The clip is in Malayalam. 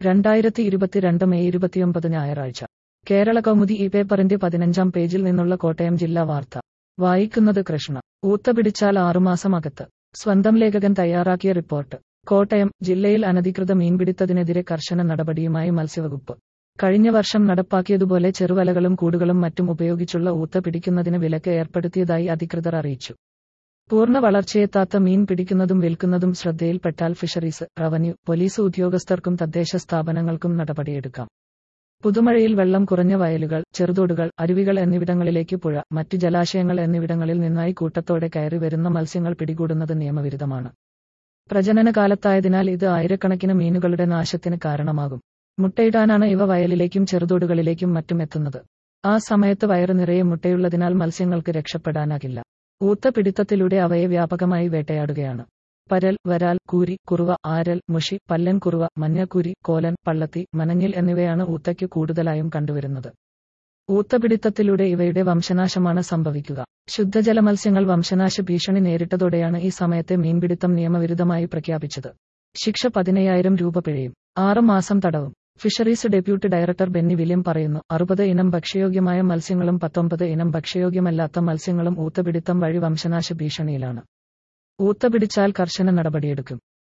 രണ്ടായിരത്തി ഇരുപത്തിരണ്ട് മെയ് ഇരുപത്തിയൊമ്പത് ഞായറാഴ്ച കേരള കൗമുദി ഈ പേപ്പറിന്റെ പതിനഞ്ചാം പേജിൽ നിന്നുള്ള കോട്ടയം ജില്ലാ വാർത്ത വായിക്കുന്നത് കൃഷ്ണ ഊത്ത പിടിച്ചാൽ ആറുമാസം അകത്ത് സ്വന്തം ലേഖകൻ തയ്യാറാക്കിയ റിപ്പോർട്ട് കോട്ടയം ജില്ലയിൽ അനധികൃത മീൻപിടുത്തത്തിനെതിരെ കർശന നടപടിയുമായി മത്സ്യവകുപ്പ് കഴിഞ്ഞ വർഷം നടപ്പാക്കിയതുപോലെ ചെറുവലകളും കൂടുകളും മറ്റും ഉപയോഗിച്ചുള്ള ഊത്ത പിടിക്കുന്നതിന് വിലക്ക് ഏർപ്പെടുത്തിയതായി അധികൃതർ അറിയിച്ചു പൂർണ്ണ വളർച്ചയെത്താത്ത മീൻ പിടിക്കുന്നതും വിൽക്കുന്നതും ശ്രദ്ധയിൽപ്പെട്ടാൽ ഫിഷറീസ് റവന്യൂ പോലീസ് ഉദ്യോഗസ്ഥർക്കും തദ്ദേശ സ്ഥാപനങ്ങൾക്കും നടപടിയെടുക്കാം പുതുമഴയിൽ വെള്ളം കുറഞ്ഞ വയലുകൾ ചെറുതോടുകൾ അരുവികൾ എന്നിവിടങ്ങളിലേക്ക് പുഴ മറ്റ് ജലാശയങ്ങൾ എന്നിവിടങ്ങളിൽ നിന്നായി കൂട്ടത്തോടെ കയറി വരുന്ന മത്സ്യങ്ങൾ പിടികൂടുന്നത് നിയമവിരുദ്ധമാണ് പ്രജനന കാലത്തായതിനാൽ ഇത് ആയിരക്കണക്കിന് മീനുകളുടെ നാശത്തിന് കാരണമാകും മുട്ടയിടാനാണ് ഇവ വയലിലേക്കും ചെറുതോടുകളിലേക്കും മറ്റും എത്തുന്നത് ആ സമയത്ത് വയറ് നിറയെ മുട്ടയുള്ളതിനാൽ മത്സ്യങ്ങൾക്ക് രക്ഷപ്പെടാനാകില്ല ഊത്ത പിടുത്തത്തിലൂടെ അവയെ വ്യാപകമായി വേട്ടയാടുകയാണ് പരൽ വരാൽ കൂരി കുറുവ ആരൽ മുഷി പല്ലൻ കുറുവ മഞ്ഞക്കൂരി കോലൻ പള്ളത്തി മനഞ്ഞിൽ എന്നിവയാണ് ഊത്തയ്ക്ക് കൂടുതലായും കണ്ടുവരുന്നത് ഊത്തപിടുത്തത്തിലൂടെ ഇവയുടെ വംശനാശമാണ് സംഭവിക്കുക ശുദ്ധജല മത്സ്യങ്ങൾ വംശനാശ ഭീഷണി നേരിട്ടതോടെയാണ് ഈ സമയത്തെ മീൻപിടുത്തം നിയമവിരുദ്ധമായി പ്രഖ്യാപിച്ചത് ശിക്ഷ പതിനയ്യായിരം രൂപ പിഴയും ആറ് മാസം തടവും fisheries deputy director Benny William പറയുന്നു അറുപത് ഇനം ഭക്ഷ്യയോഗ്യമായ മത്സ്യങ്ങളും പത്തൊമ്പത് ഇനം ഭക്ഷ്യയോഗ്യമല്ലാത്ത മത്സ്യങ്ങളും ഊത്തപിടുത്തം വഴി വംശനാശ ഭീഷണിയിലാണ് ഊത്ത പിടിച്ചാൽ കർശന നടപടിയെടുക്കും